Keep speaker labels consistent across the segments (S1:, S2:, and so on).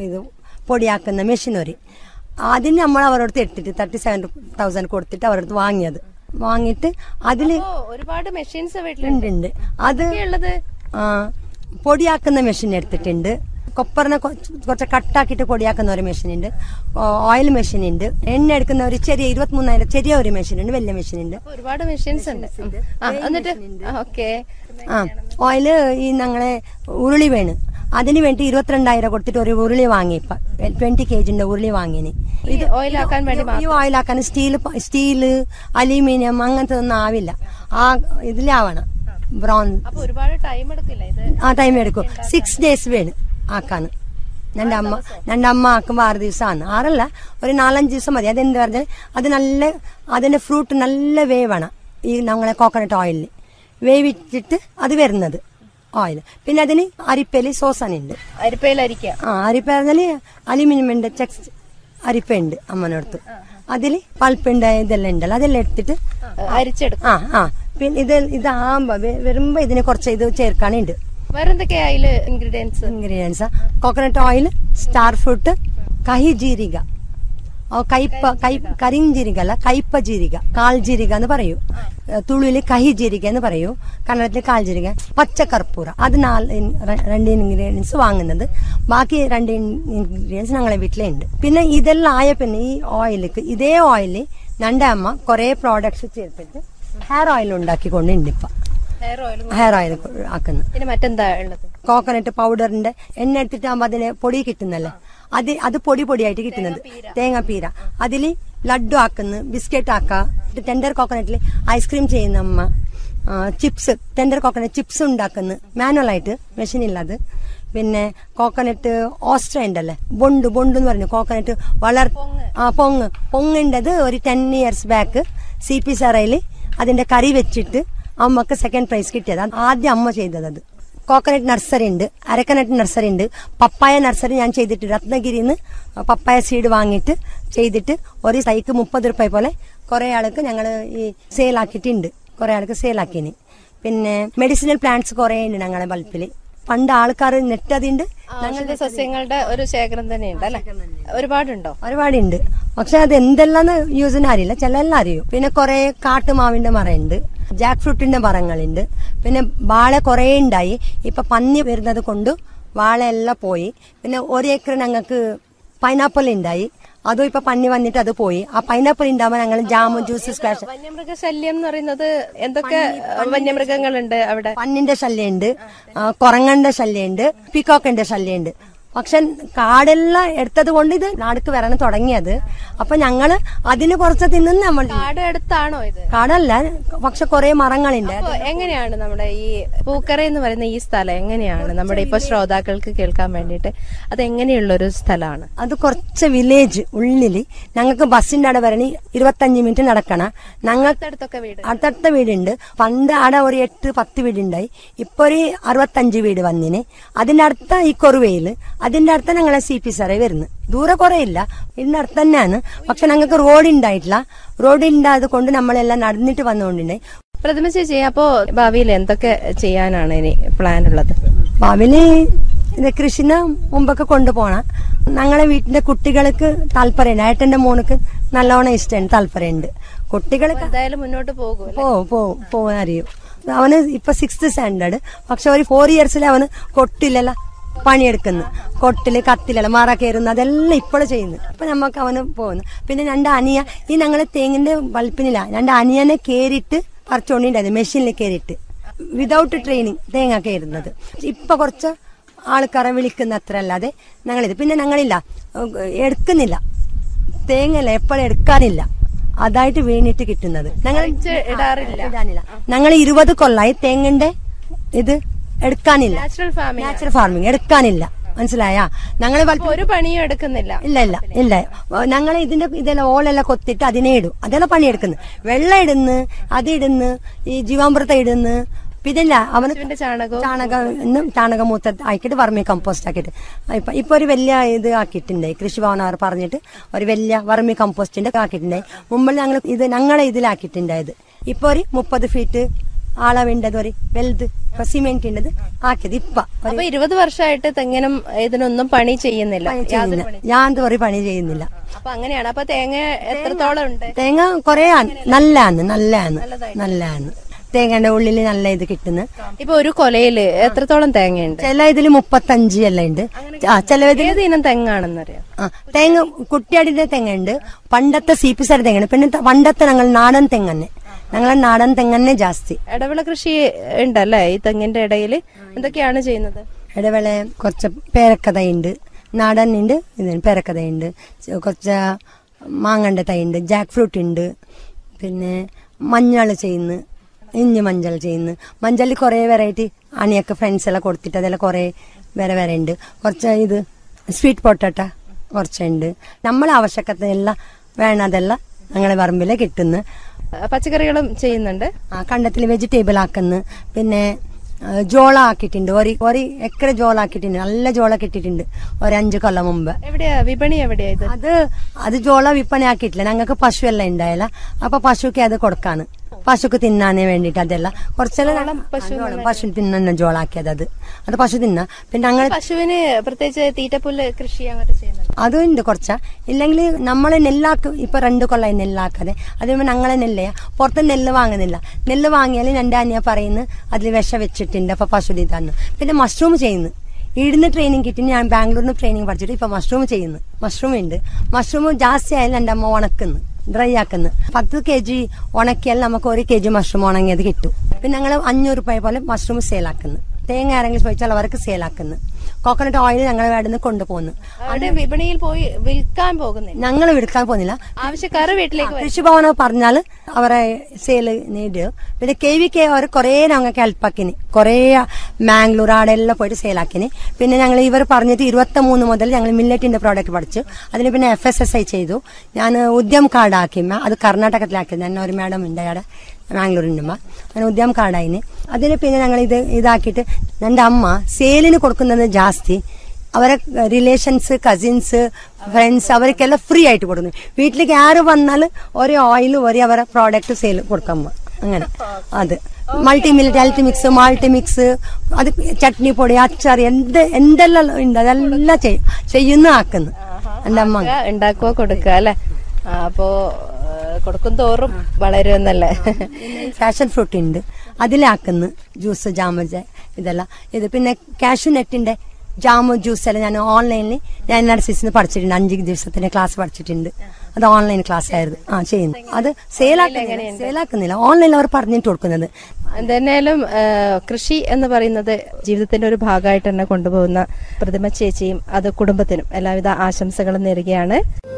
S1: ഇത് പൊടിയാക്കുന്ന മെഷീൻ ഒരു അതിന് നമ്മൾ അവരോട് എടുത്തിട്ട് തേർട്ടി സെവൻ തൗസൻഡ് കൊടുത്തിട്ട് അവരടുത്ത് വാങ്ങിയത് വാങ്ങിയിട്ട് അതില്
S2: ഓ ഒരുപാട് മെഷീൻസ്
S1: ഉണ്ട്
S2: വീട്ടിലുണ്ട്
S1: ഉണ്ട് അത്
S2: ഉള്ളത്
S1: ആ, പൊടിയാക്കുന്ന മെഷീൻ എടുത്തിട്ടുണ്ട് കൊപ്പറിനെ കൊ- കുറച്ച് കട്ടാക്കിയിട്ട് പൊടിയാക്കുന്ന ഒരു മെഷീൻ ഉണ്ട് ഓയിൽ മെഷീൻ ഉണ്ട് എണ്ണ എടുക്കുന്ന ഒരു ചെറിയ ഇരുപത്തിമൂന്നായിരം ചെറിയ ഒരു മെഷീൻ ഉണ്ട് വലിയ മെഷീൻ ഉണ്ട്
S2: അപ്പൊ ഒരുപാട് മെഷീൻസ് ഉണ്ട് ആ എന്നിട്ട് ഓക്കെ
S1: ആ ഓയില് ഈ ഞങ്ങളെ ഉരുളി വേണ് അതിന് വേണ്ടി ഇരുപത്തിരണ്ടായിരം കൊടുത്തിട്ട് ഒരു ഉരുളി വാങ്ങി ഇപ്പൊ ട്വന്റി കെ ജിന്റെ ഉരുളി വാങ്ങിന്
S2: ഇത് ഓയിലാക്കാൻ വേണ്ടി
S1: ഈ ഓയിലാക്കാൻ സ്റ്റീൽ സ്റ്റീല് അലൂമിനിയം അങ്ങനത്തെ ഒന്നും ആവില്ല ആ ഇതിലാവണം ബ്രോൺ
S2: അപ്പൊ ഒരുപാട് ടൈം എടുക്കില്ല ഇത്
S1: ആ ടൈം എടുക്കും സിക്സ് ഡേയ്സ് വേണം ആക്കാന് എൻ്റെ അമ്മ എൻ്റെ അമ്മ ആക്കുമ്പോൾ ആറ് ദിവസമാണ് ആറല്ല ഒരു നാലഞ്ച് ദിവസം മതി അതെന്ത് പറഞ്ഞാൽ അത് നല്ല അതിന്റെ ഫ്രൂട്ട് നല്ല വേവണം ഈ നമ്മളെ കോക്കനട്ട് ഓയിലിൽ വേവിച്ചിട്ട് അത് വരുന്നത് ഓയിൽ പിന്നെ അതിന് അരിപ്പയിൽ സോസനുണ്ട്
S2: അരിപ്പയിലരിക്കുക
S1: ആ അരിപ്പ പറഞ്ഞാല് അലുമിനിയം ഉണ്ട് ചെക്സ് അരിപ്പ ഉണ്ട് അമ്മനടുത്ത് അതിൽ പൾപ്പുണ്ട് ഇതെല്ലാം ഉണ്ടല്ലോ അതെല്ലാം എടുത്തിട്ട്
S2: അരിച്ചെടുക്കും
S1: ആ ആ പിന്നെ ഇത് ഇതാകുമ്പോ വരുമ്പോ ഇതിന് കുറച്ച് ഇത് ചേർക്കാനുണ്ട്
S2: വേറെന്തൊക്കെയാ അതില് ingredients
S1: ingredients coconut oil star fruit കഹി ജീരിക ഓ കയ്പ കൈ കരിഞ്ചീരിക അല്ല കയ്പ ജീരിക കാൽ ജീരിക എന്ന് പറയൂ തുളുവില് കഹി ജീരിക എന്ന് പറയൂ കന്നഡത്തിൽ കാൽ ജീരിക പച്ചക്കർപ്പൂര അത് നാല് ഇൻ- ര- രണ്ട് ഇൻഗ്രീഡിയൻസ് വാങ്ങുന്നത് ബാക്കി രണ്ട് ഇൻഗ്രീഡിയൻസ് ഞങ്ങളെ വീട്ടിലുണ്ട് പിന്നെ ഇതെല്ലാം ആയ പിന്നെ ഈ ഓയിലേക്ക് ഇതേ ഓയില് ഞങ്ങളുടെ അമ്മ കുറെ പ്രോഡക്ട്സ് ചേർത്തിട്ട് ഹെയർ ഓയിൽ ഉണ്ടാക്കിക്കൊണ്ടുണ്ട് ഇപ്പൊ
S2: ഹെയർ ഓയിലും
S1: ഹെയർ ഓയിൽ ആക്കുന്നത്
S2: പിന്നെ മറ്റെന്താ ഉള്ളത്
S1: കോക്കനട്ട് പൗഡറിന്റെ എണ്ണ എടുത്തിട്ടാകുമ്പോ അതിന് പൊടി കിട്ടുന്നല്ലേ അത് അത് പൊടി പൊടിയായിട്ട് കിട്ടുന്നത് തേങ്ങാപ്പീര അതിൽ ലഡു ആക്കുന്നു ബിസ്ക്കറ്റ് ആക്ക ടെൻഡർ കോക്കനട്ടിൽ ഐസ്ക്രീം ചെയ്യുന്ന അമ്മ ആ, ചിപ്സ് ടെൻഡർ കോക്കനട്ട് ചിപ്സ് ഉണ്ടാക്കുന്നു മാനുവലായിട്ട് മെഷീൻ ഇല്ലാതെ പിന്നെ കോക്കനട്ട് ഓസ്ട്ര ഉണ്ടല്ലേ ബൊണ്ട് ബൊണ്ട് എന്ന് പറഞ്ഞു കോക്കനട്ട് വളർ ആ പൊങ്ങ് പൊങ്ങിൻ്റെത് ഒരു ten years back C P സറയിൽ അതിന്റെ കറി വെച്ചിട്ട് അമ്മക്ക് സെക്കൻഡ് പ്രൈസ് കിട്ടിയത് അത് ആദ്യം അമ്മ ചെയ്തത് അത് കോക്കനട്ട് നഴ്സറി ഉണ്ട് അരക്കനട്ട് നഴ്സറി ഉണ്ട് പപ്പായ നഴ്സറി ഞാൻ ചെയ്തിട്ട് രത്നഗിരിയിൽ നിന്ന് പപ്പായ സീഡ് വാങ്ങിയിട്ട് ചെയ്തിട്ട് ഒരു സൈക്ക് മുപ്പത് റുപ്യ പോലെ കുറെ ആൾക്ക് ഞങ്ങൾ ഈ സെയിലാക്കിയിട്ടുണ്ട് കുറെ ആൾക്ക് സെയിലാക്കിന് പിന്നെ മെഡിസിനൽ പ്ലാന്റ്സ് കുറെ ഉണ്ട് ഞങ്ങളെ ബൾബിൽ പണ്ട് ആൾക്കാർ നെട്ടതുണ്ട്
S2: ഔഷധ സസ്യങ്ങളുടെ ഒരു ശേഖരം തന്നെയുണ്ട് അല്ലെ ഒരുപാടുണ്ടോ
S1: ഒരുപാടുണ്ട് പക്ഷെ അത് എന്തെല്ലാം യൂസിന് അറിയില്ല ചിലെല്ലാം അറിയും പിന്നെ കുറെ കാട്ടുമാവിന്റെ മരമുണ്ട് ജാക്ക് ഫ്രൂട്ടിന്റെ മരങ്ങളുണ്ട് പിന്നെ വാഴ കുറെ ഉണ്ടായി ഇപ്പൊ പന്നി വരുന്നത് കൊണ്ട് വാഴ എല്ലാം പോയി പിന്നെ ഒരു ഏക്കർ ഞങ്ങൾക്ക് പൈനാപ്പിൾ ഉണ്ടായി അതും ഇപ്പൊ പന്നി വന്നിട്ട് അത് പോയി ആ പൈനാപ്പിൾ ഉണ്ടാവുമ്പോൾ ഞങ്ങൾ ജാമു ജ്യൂസ് സ്ക്വാഷ്
S2: വന്യമൃഗ ശല്യം എന്ന് പറയുന്നത് എന്തൊക്കെ വന്യമൃഗങ്ങളുണ്ട് അവിടെ
S1: പന്നിന്റെ ശല്യമുണ്ട് ആ, കുരങ്ങന്റെ ശല്യമുണ്ട് പീക്കോക്കിന്റെ ശല്യമുണ്ട് പക്ഷെ കാടെല്ലാം എടുത്തത് കൊണ്ട് ഇത് നാടുക്ക് വരണം തുടങ്ങിയത് അപ്പൊ ഞങ്ങള് അതിന് കുറച്ച് തിന്നും നമ്മൾ
S2: കാട് അടുത്താണോ ഇത്
S1: കാടല്ല പക്ഷെ കുറെ മരങ്ങളുണ്ട്
S2: അപ്പൊ എങ്ങനെയാണ് നമ്മുടെ ഈ പൂക്കര എന്ന് പറയുന്ന ഈ സ്ഥലം എങ്ങനെയാണ് നമ്മുടെ ഇപ്പൊ ശ്രോതാക്കൾക്ക് കേൾക്കാൻ വേണ്ടിയിട്ട് അത് എങ്ങനെയുള്ള ഒരു സ്ഥലമാണ്
S1: അത് കുറച്ച് വില്ലേജ് ഉള്ളില് ഞങ്ങൾക്ക് ബസ്സിന്റെ അവിടെ വരണി ഇരുപത്തഞ്ച് മിനിറ്റ് നടക്കണം ഞങ്ങൾക്ക്
S2: അടുത്തൊക്കെ വീട്
S1: അടുത്തടുത്ത വീടുണ്ട് പണ്ട് അവിടെ ഒരു എട്ട് പത്ത് വീടുണ്ടായി ഇപ്പൊ ഒരു അറുപത്തഞ്ച് വീട് വന്നിന് അതിന്റെ അടുത്ത ഈ കൊറുവയില് അതിന്റെ അടുത്ത ഞങ്ങളെ സി പി സാറേ വരുന്നു ദൂരെ കുറെ ഇല്ല ഇതിന്റെ അടുത്ത് തന്നെയാണ് പക്ഷെ ഞങ്ങൾക്ക് റോഡ് ഉണ്ടായിട്ടില്ല റോഡ് ഉണ്ടായത് കൊണ്ട് നമ്മളെല്ലാം നടന്നിട്ട് വന്നുകൊണ്ടുണ്ടായി
S2: പ്രഥമ ചേച്ചി അപ്പോ ഭാവിയിൽ എന്തൊക്കെ ചെയ്യാനാണ് ഇനി പ്ലാൻ ഉള്ളത്
S1: ഭാവിയില് ഇത് കൃഷിനെ മുമ്പൊക്കെ കൊണ്ടുപോകണം ഞങ്ങളെ വീട്ടിന്റെ കുട്ടികൾക്ക് താല്പര്യമുണ്ട് ഏട്ടന്റെ മോനക്ക് നല്ലോണം ഇഷ്ടമുണ്ട് താല്പര്യമുണ്ട് കുട്ടികൾക്ക്
S2: എന്തായാലും മുന്നോട്ട് പോകും
S1: പോ പോ പോവാൻ അറിയും അവന് ഇപ്പൊ സിക്സ്ത് സ്റ്റാൻഡേർഡ് പക്ഷെ ഒരു ഫോർ ഇയേഴ്സിൽ അവന് കൊട്ടിലല്ല പണിയെടുക്കുന്നു കൊട്ടില് കത്തിലല്ല മറ കയറുന്നു അതെല്ലാം ഇപ്പോഴും ചെയ്യുന്നു അപ്പൊ നമുക്ക് അവന് പോകുന്നു പിന്നെ രണ്ട് അനിയ ഈ ഞങ്ങളെ തേങ്ങിന്റെ ബൾപ്പിനില്ല രണ്ട് അനിയനെ കേറിയിട്ട് പറിച്ചോണ്ടിണ്ടായിരുന്നു മെഷീനിൽ കയറിയിട്ട് വിതൗട്ട് ട്രെയിനിങ് തേങ്ങ കയറുന്നത് ഇപ്പൊ കുറച്ച് ആൾക്കാരെ വിളിക്കുന്ന അത്ര അല്ലാതെ ഞങ്ങളിത് പിന്നെ ഞങ്ങളില്ല ഏഹ് എടുക്കുന്നില്ല തേങ്ങല്ല എപ്പോഴും എടുക്കാനില്ല അതായിട്ട് വീണിട്ട് കിട്ടുന്നത് ഞങ്ങൾ
S2: പറിച്ച് ഇടാറില്ല.
S1: ഇടാനില്ല ഞങ്ങൾ ഇരുപത് കൊല്ലായി തെങ്ങിന്റെ ഇത് എടുക്കാനില്ല
S2: നാച്ചുറൽ ഫാമിംഗ്
S1: നാച്ചുറൽ ഫാർമിംഗ് എടുക്കാനില്ല മനസ്സിലായാ ഞങ്ങള്
S2: അപ്പൊ ഒരു പണിയും എടുക്കുന്നില്ല
S1: ഇല്ല ഇല്ല ഇല്ല ഞങ്ങൾ ഇതിന്റെ ഇതെല്ലാം ഓലെല്ലാം കൊത്തിട്ട് അതിനെ ഇടും അതെല്ലാം പണിയെടുക്കുന്നു വെള്ളം ഇടുന്ന് അത് ഇടുന്ന് ഈ ജീവാമൃതം ഇടുന്ന് പിന്നില്ല അവന്
S2: പശുവിന്റെ ചാണകവും
S1: ചാണകം ഇന്ന് ചാണകമൂത്ത ആക്കിയിട്ട് വർമി കമ്പോസ്റ്റ് ആക്കിയിട്ട് ഇപ്പൊ ഇപ്പൊ ഒരു വലിയ ഇത് ആക്കിയിട്ടുണ്ടായി കൃഷിഭവൻ അവർ പറഞ്ഞിട്ട് ഒരു വലിയ വർമി കമ്പോസ്റ്റിന്റെ ആക്കിയിട്ടുണ്ടായി മുമ്പിൽ ഞങ്ങൾ ഇത് ഞങ്ങളെ ഇതിലാക്കിയിട്ടുണ്ടായത് ഇപ്പൊ ഒരു മുപ്പത് ഫീറ്റ് ആളവിണ്ടത് ഒരു വലുത് സിമെന്റ് ഉണ്ടത് ആക്കിയത് ഇപ്പ ഒരു
S2: അപ്പൊ ഇരുപത് വർഷമായിട്ട് തെങ്ങിനും ഇതിനൊന്നും പണി ചെയ്യുന്നില്ല
S1: പണി
S2: യാതൊരു
S1: ചെയ്യുന്നില്ല
S2: പണി
S1: ഞാൻ ഒരു പണി ചെയ്യുന്നില്ല
S2: അപ്പൊ അങ്ങനെയാണ് അപ്പൊ തേങ്ങ എത്രത്തോളം ഉണ്ട്
S1: തേങ്ങ കൊറേ നല്ലതാണ് നല്ലതാണ് നല്ലതാണ് തേങ്ങന്റെ ഉള്ളിൽ നല്ല ഇത് കിട്ടുന്നു
S2: ഇപ്പൊ ഒരു കൊലയില് എത്രത്തോളം തേങ്ങയുണ്ട്
S1: ചില ഇതിൽ മുപ്പത്തഞ്ച് എല്ലാം ഉണ്ട് ആ ചില ഇതിൽ
S2: ഏത് ഇനം തെങ്ങാണെന്നറിയാം
S1: ആ തേങ്ങ കുട്ടിയാടിന്റെ തെങ്ങുണ്ട് പണ്ടത്തെ സി പി സാർ തെങ്ങുണ്ട് പിന്നെ ത- പണ്ടത്തെ ഞങ്ങൾ നാടൻ തെങ്ങന്നെ ഞങ്ങളെ നാടൻ തെങ്ങന്നെ ജാസ്തി
S2: ഇടവിള കൃഷി ഉണ്ടല്ലേ ഈ തെങ്ങിന്റെ ഇടയിൽ എന്തൊക്കെയാണ് ചെയ്യുന്നത്
S1: ഇടവേള കുറച്ച് പേരക്ക തൈയുണ്ട് നാടൻ ഉണ്ട് ഇത് പേരക്ക തൈയുണ്ട് ചെ- കുറച്ച് മാങ്ങന്റെ തൈയുണ്ട് ജാക്ക് ഫ്രൂട്ട് ഉണ്ട് പിന്നെ മഞ്ഞൾ ചെയ്യുന്നു ഇഞ്ചി മഞ്ഞൾ ചെയ്യുന്നു മഞ്ഞളിൽ കുറേ വെറൈറ്റി അണിയൊക്കെ ഫ്രണ്ട്സ് എല്ലാം കൊടുത്തിട്ട് അതെല്ലാം കുറേ വേറെ വേറെ ഉണ്ട് കുറച്ച് ഇത് സ്വീറ്റ് പൊട്ടറ്റ കുറച്ചുണ്ട് നമ്മളെ ആവശ്യക്കത്തിനെല്ലാം വേണതെല്ലാം ഞങ്ങളെ പറമ്പിൽ കിട്ടുന്നു
S2: പച്ചക്കറികളും ചെയ്യുന്നുണ്ട്
S1: ആ കണ്ടത്തിൽ വെജിറ്റബിൾ ആക്കുന്നു പിന്നെ ആ, ജോള ആക്കിയിട്ടുണ്ട് ഒരു ഒരു എക്കര ജോള ആക്കിയിട്ടുണ്ട് നല്ല ജോള കിട്ടിയിട്ടുണ്ട് ഒരു അഞ്ചു കൊല്ലം മുമ്പ്
S2: എവിടെയാ വിപണി എവിടെയാ ഇത്
S1: അത് അത് ജോള വിൽപ്പന ആക്കിയിട്ടില്ല ഞങ്ങൾക്ക് പശു എല്ലാം ഉണ്ടായില്ല അപ്പൊ പശുക്ക് അത് കൊടുക്കാണ് പശുക്ക് തിന്നാനേ വേണ്ടിട്ട് അതെല്ലാം കുറച്ചെല്ലാം ജോളം പശു തിന്നുന്ന ജോളാക്കിയത് അത് അത് പശു തിന്ന പിന്നെ ഞങ്ങൾ
S2: പശുവിന് പ്രത്യേകിച്ച് തീറ്റപ്പുല്ല് കൃഷി അങ്ങോട്ട് ചെയ്യുന്നുണ്ട്
S1: അതും ഉണ്ട് കുറച്ച ഇല്ലെങ്കിൽ നമ്മളെ നെല്ലാക്ക് ഇപ്പൊ രണ്ട് കൊള്ളായി നെല്ലാക്കാതെ അതുകൊണ്ട് ഞങ്ങളെ നെല്ലയാ പുറത്ത് നെല്ല് വാങ്ങുന്നില്ല നെല്ല് വാങ്ങിയാൽ എന്റെ അനിയ പറയുന്നു അതിൽ വിഷ വെച്ചിട്ടുണ്ട് അപ്പൊ പശു ഇതാന്ന് പിന്നെ മഷ്റൂം ചെയ്യുന്നു ഇവിടുന്ന് ട്രെയിനിങ് കിട്ടി ഞാൻ ബാംഗ്ലൂരിൽ നിന്ന് ട്രെയിനിങ് പഠിച്ചിട്ട് ഇപ്പൊ മഷ്റൂം ചെയ്യുന്നു മഷ്റൂം ഉണ്ട് മഷ്റൂം ജാസ്തി ആയാലും എന്റെ അമ്മ ഉണക്കുന്നു ഡ്രൈ ആക്കുന്നു പത്ത് കെ ജി ഉണക്കിയാൽ നമുക്ക് ഒരു കെ ജി മഷ്റൂം ഉണങ്ങിയത് കിട്ടും പിന്നെ ഞങ്ങൾ അഞ്ഞൂറ് രൂപ പോലെ മഷ്റൂം സെയിലാക്കുന്നു തേങ്ങ ആരെങ്കിലും ചോദിച്ചാൽ അവർക്ക് സെയിലാക്കുന്നു കോക്കനട്ട് ഓയിൽ ഞങ്ങൾ വേടുന്ന് കൊണ്ടുപോകുന്നു
S2: അവിടെ വിപണിയിൽ പോയി വിൽക്കാൻ പോകുന്നില്ല
S1: ഞങ്ങൾ വിൽക്കാൻ പോകുന്നില്ല
S2: ആവശ്യക്കാർ വീട്ടിലേക്ക് വരും
S1: കൃഷിഭവന പറഞ്ഞാൽ അവരെ സെയില് നേടുക പിന്നെ കെ വി കെ അവർ കുറേ ഞങ്ങൾക്ക് ഹെൽപ്പാക്കിന് കുറേ മാംഗ്ലൂർ ആടെല്ലാം പോയിട്ട് സെയിലാക്കിന് പിന്നെ ഞങ്ങൾ ഇവർ പറഞ്ഞിട്ട് ഇരുപത്തി മൂന്ന് മുതൽ ഞങ്ങൾ മില്ലറ്റിന്റെ പ്രോഡക്റ്റ് പഠിച്ചു അതിന് പിന്നെ എഫ് എസ് എസ് ഐ ചെയ്തു ഞാൻ ഉദ്യം കാർഡ് ആക്കി മ- അത് കർണാടകത്തിലാക്കിയത് എന്നെ ഒരു മാഡം ഉണ്ട് അവിടെ ബാംഗ്ലൂരിൻ്റെ അമ്മ അങ്ങനെ ഉദ്യം കാർഡായിന് അതിന് പിന്നെ ഞങ്ങൾ ഇത് ഇതാക്കിയിട്ട് എൻ്റെ അമ്മ സെയിലിന് കൊടുക്കുന്നത് ജാസ്തി അവരെ റിലേഷൻസ് കസിൻസ് ഫ്രണ്ട്സ് അവർക്കെല്ലാം ഫ്രീ ആയിട്ട് കൊടുക്കുന്നു വീട്ടിലേക്ക് ആര് വന്നാൽ ഒരു ഓയിൽ ഒരു അവരെ പ്രോഡക്റ്റ് സെയിൽ കൊടുക്കാൻ പോ- അങ്ങനെ അത് multi millet health mix malty mix അത് ചട്നി പൊടി അച്ചാർ എന്ത് എന്തെല്ലാം ഉണ്ട് അതെല്ലാം ചെയ്യും ചെയ്യുന്ന ആക്കുന്നു എൻ്റെ അമ്മ
S2: ഉണ്ടാക്കുക കൊടുക്കുക അല്ലെ അപ്പോ ആ, കൊടുക്കും തോറും വളരുമെന്നല്ലേ
S1: ഫാഷൻ ഫ്രൂട്ട് ഉണ്ട് അതിലാക്കുന്നു ജ്യൂസ് ജാമ് ജ- ഇതെല്ലാം ഇത് പിന്നെ കാഷ്യൂ നെറ്റിന്റെ ജാമു ജ്യൂസ് എല്ലാം ഞാൻ ഓൺലൈനിൽ ഞാൻ എന്നോട് സിസിന് പഠിച്ചിട്ടുണ്ട് അഞ്ച് ദിവസത്തിന്റെ ക്ലാസ് പഠിച്ചിട്ടുണ്ട് അത് ഓൺലൈൻ ക്ലാസ് ആയിരുന്നു ആ ചെയ്യുന്നു അത് സെയിലാക്കുന്നില്ല സെയിലാക്കുന്നില്ല ഓൺലൈനിൽ അവർ പറഞ്ഞിട്ട് കൊടുക്കുന്നത്
S2: എന്തായാലും ആ, കൃഷി എന്ന് പറയുന്നത് ജീവിതത്തിന്റെ ഒരു ഭാഗമായിട്ട് തന്നെ കൊണ്ടുപോകുന്ന പ്രതിമ ചേച്ചിയും അത് കുടുംബത്തിനും എല്ലാവിധ ആശംസകളും നേരുകയാണ്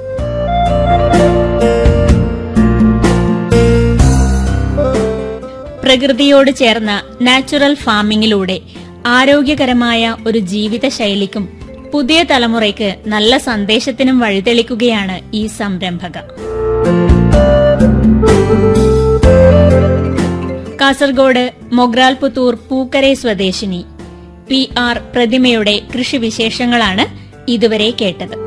S3: പ്രകൃതിയോട് ചേർന്ന നാച്ചുറൽ ഫാമിങ്ങിലൂടെ ആരോഗ്യകരമായ ഒരു ജീവിത ശൈലിക്കും പുതിയ തലമുറയ്ക്ക് നല്ല സന്ദേശത്തിനും വഴിതെളിക്കുകയാണ് ഈ സംരംഭക കാസർഗോഡ് മൊഗ്രാൽ പുത്തൂർ പൂക്കരെ സ്വദേശിനി പി ആർ പ്രതിമയുടെ കൃഷിവിശേഷങ്ങളാണ് ഇതുവരെ കേട്ടത്